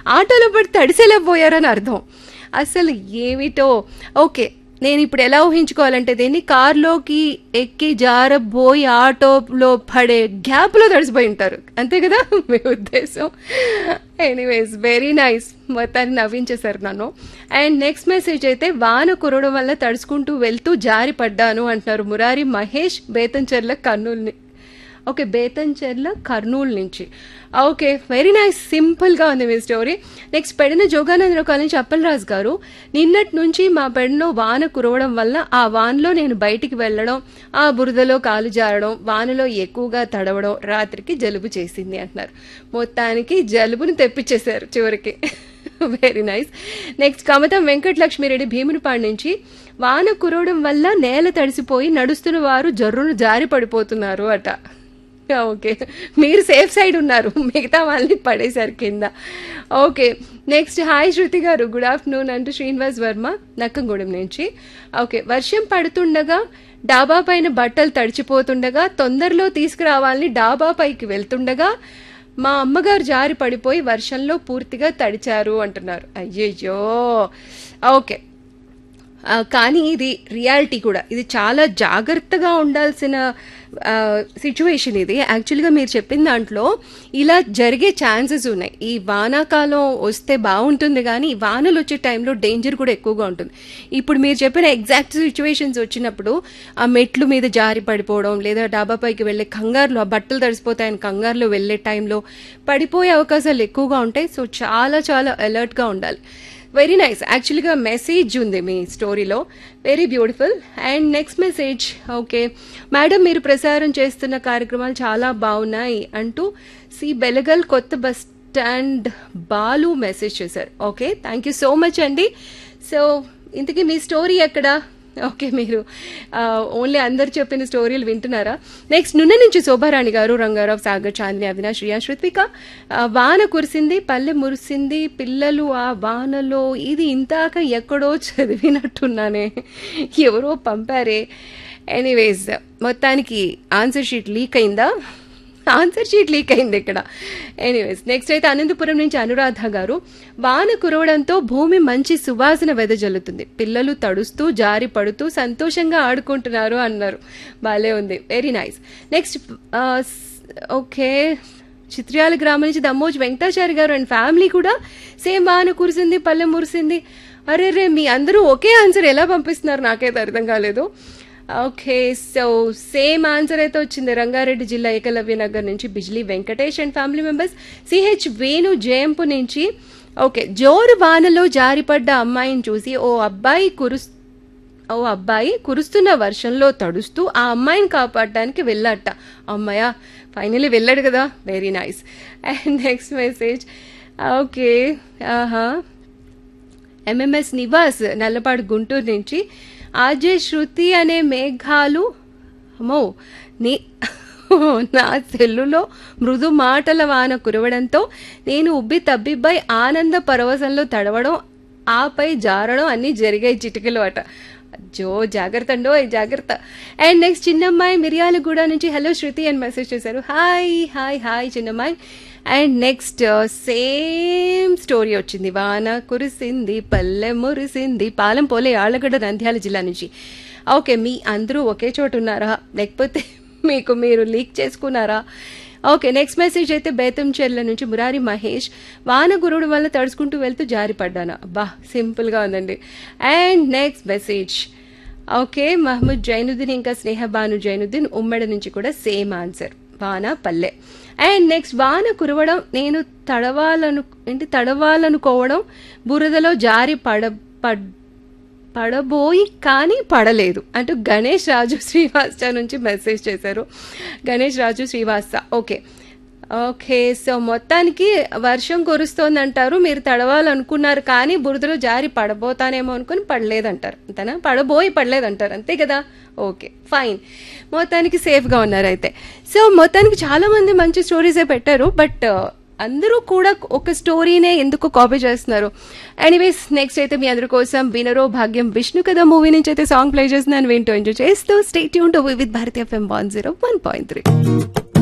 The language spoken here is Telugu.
ఆటోలో పడి తడిసేలా పోయారని అర్థం అసలు ఏమిటో ఓకే నేను ఇప్పుడు ఎలా ఊహించుకోవాలంటే దీన్ని కార్లోకి ఎక్కి జారబోయి ఆటోలో పడే గ్యాప్లో తడిసిపోయి ఉంటారు అంతే కదా మీ ఉద్దేశం ఎనీవేస్ వెరీ నైస్ మొత్తాన్ని నవ్వించేశారు నన్ను అండ్ నెక్స్ట్ మెసేజ్ అయితే వాన కురవడం వల్ల తడుచుకుంటూ వెళ్తూ జారి పడ్డాను అంటున్నారు మురారి మహేష్ బేతంచెర్ల కర్నూలుని ఓకే బేతంచెర్ల కర్నూలు నుంచి ఓకే వెరీ నైస్ సింపుల్గా ఉంది మీ స్టోరీ నెక్స్ట్ పెడిన జోగానందరావు కాలనీ నుంచి అప్పలరాజు గారు నిన్నటి నుంచి మా పెడలో వాన కురవడం వల్ల ఆ వానలో నేను బయటికి వెళ్ళడం ఆ బురదలో కాలు జారడం వానలో ఎక్కువగా తడవడం రాత్రికి జలుబు చేసింది అంటున్నారు మొత్తానికి జలుబుని తెప్పించేశారు చివరికి very nice next Kamatham Venkatalakshmireddy Bheemunipadu నుంచి వాన కురవడం వల్ల నేల తడిసిపోయి నడుస్తున్న వారు జర్రును జారి పడిపోతున్నారు అట ఓకే మీరు సేఫ్ సైడ్ ఉన్నారు మిగతా వాళ్ళని పడేశారు కింద ఓకే నెక్స్ట్ హాయ్ శృతి గారు గుడ్ ఆఫ్టర్నూన్ అంటూ శ్రీనివాస్ వర్మ నక్కంగూడెం నుంచి ఓకే వర్షం పడుతుండగా డాబా పైన బట్టలు తడిచిపోతుండగా తొందరలో తీసుకురావాలని డాబా పైకి వెళ్తుండగా మా అమ్మగారు జారి పడిపోయి వర్షంలో పూర్తిగా తడిచారు అంటున్నారు అయ్యయ్యో ఓకే ఆ, కానీ ఇది రియాలిటీ కూడా ఇది చాలా జాగ్రత్తగా ఉండాల్సిన సిచ్యువేషన్ ఇది యాక్చువల్గా మీరు చెప్పిన దాంట్లో ఇలా జరిగే ఛాన్సెస్ ఉన్నాయి ఈ వానాకాలం వస్తే బాగుంటుంది కానీ ఈ వానలు వచ్చే టైంలో డేంజర్ కూడా ఎక్కువగా ఉంటుంది ఇప్పుడు మీరు చెప్పిన ఎగ్జాక్ట్ సిచ్యువేషన్స్ వచ్చినప్పుడు ఆ మెట్లు మీద జారి పడిపోవడం లేదా డాబా పైకి వెళ్ళే కంగారులో ఆ బట్టలు తడిసిపోతాయని కంగారులో వెళ్ళే టైంలో పడిపోయే అవకాశాలు ఎక్కువగా ఉంటాయి సో చాలా చాలా అలర్ట్గా ఉండాలి వెరీ నైస్ యాక్చువల్గా మెసేజ్ ఉంది మీ స్టోరీలో very beautiful and next message okay madam మీరు ప్రసారం చేస్తున్న కార్యక్రమాలు చాలా బాగున్నాయి అంటూ సి బెలగల్ కొత్త బస్ స్టాండ్ బాలు మెసేజ్ చేశారు okay thank you so much అండి సో ఇంతకీ మీ స్టోరీ ఎక్కడ ఓకే మీరు ఓన్లీ అందరు చెప్పిన స్టోరీలు వింటున్నారా నెక్స్ట్ నున్న నుంచి శోభారాణి గారు రంగారావు సాగర్ చాందిని అవినాష్ రియా శృత్విక ఆ, వాన కురిసింది పల్లె మురిసింది పిల్లలు ఆ వానలో ఇది ఇంతాక ఎక్కడో చదివినట్టున్నానే ఎవరో పంపారే ఎనీవేస్ మొత్తానికి ఆన్సర్ షీట్ లీక్ అయిందా ఆన్సర్ షీట్ లీక్ అయింది ఇక్కడ ఎనీవేస్ నెక్స్ట్ అయితే అనంతపురం నుంచి అనురాధ గారు వాన కురవడంతో భూమి మంచి సువాసన వెదజల్లుతుంది పిల్లలు తడుస్తూ జారి పడుతూ సంతోషంగా ఆడుకుంటున్నారు అన్నారు బాలే ఉంది very nice next okay Chitryala గ్రామం నుంచి దమ్మోజ్ వెంకటాచారి గారు అండ్ ఫ్యామిలీ కూడా సేమ్ వాన కురిసింది పల్లె మురిసింది అరే రే మీ అందరూ ఒకే ఆన్సర్ ఎలా పంపిస్తున్నారు నాకైతే అర్థం కాలేదు ఓకే సో సేమ్ ఆన్సర్ అయితే వచ్చింది రంగారెడ్డి జిల్లా ఏకలవ్య నగర్ నుంచి Bijli Venkatesh and family members C H Venu జయంపు నుంచి ఓకే జోరు వానలో జారిపడ్డ అమ్మాయిని చూసి ఓ అబ్బాయి కురుస్ ఓ అబ్బాయి కురుస్తున్న వర్షంలో తడుస్తూ ఆ అమ్మాయిని కాపాడడానికి వెళ్ళాట అమ్మాయ ఫైనలీ వెళ్ళాడు కదా very nice and next message okay ఆహా ఎంఎంఎస్ నివాస్ నల్లపాడు గుంటూరు నుంచి ఆజే శృతి అనే మేఘాలు అమ్మో నీ నా సెల్లులో మృదు మాటల వాన కురవడంతో నేను ఉబ్బి తబ్బిబ్బై ఆనంద పరవశంలో తడవడం ఆపై జారడం అన్నీ జరిగాయి చిటికలు అట జో జాగ్రత్త అండో జాగ్రత్త అండ్ నెక్స్ట్ చిన్నమ్మాయి మిర్యాలగూడ నుంచి హలో శృతి అని మెసేజ్ చేశారు హాయ్ హాయ్ హాయ్ చిన్నమ్మాయి అండ్ నెక్స్ట్ సేమ్ స్టోరీ వచ్చింది వాన కురిసింది పల్లె మురిసింది పాలెం పోలే ఆళ్ళగడ్డ నంద్యాల జిల్లా నుంచి ఓకే మీ అందరూ ఒకే చోట ఉన్నారా లేకపోతే మీకు మీరు లీక్ చేసుకున్నారా ఓకే నెక్స్ట్ మెసేజ్ అయితే బేతం చెర్ల నుంచి మురారి మహేష్ వాన గురుడు వల్ల తడుచుకుంటూ వెళ్తూ జారి పడ్డానా బా సింపుల్గా ఉందండి and next message okay Mohammed Zainuddin ఇంకా స్నేహ బాను జైనుద్దీన్ ఉమ్మడి నుంచి కూడా సేమ్ ఆన్సర్ వాన పల్లె అండ్ నెక్స్ట్ వాన కురవడం నేను తడవాలను ఏంటి తడవాలనుకోవడం బురదలో జారి పడ పడ్ పడబోయి కానీ పడలేదు అంటూ గణేష్ రాజు శ్రీవాస్త నుంచి మెసేజ్ చేశారు Ganesh Raju Srivasta okay okay so మొత్తానికి వర్షం కురుస్తోంది అంటారు మీరు తడవాలనుకున్నారు కానీ బురదలో జారి పడబోతానేమో అనుకుని పడలేదంటారు అంతేనా పడబోయి పడలేదంటారు అంతే కదా ఓకే ఫైన్ మొత్తానికి సేఫ్గా ఉన్నారు అయితే సో మొత్తానికి చాలామంది మంచి స్టోరీసే పెట్టారు బట్ అందరూ కూడా ఒక స్టోరీనే ఎందుకు కాపీ చేస్తున్నారు ఎనీవేస్ నెక్స్ట్ అయితే మీ అందరి కోసం వినరో భాగ్యం విష్ణు కథ మూవీ నుంచి అయితే సాంగ్ ప్లే చేస్తున్నాను వింటూ ఎంజాయ్ చేస్తూ స్టేట్ యూన్ to with Bharatiya F M one zero one point three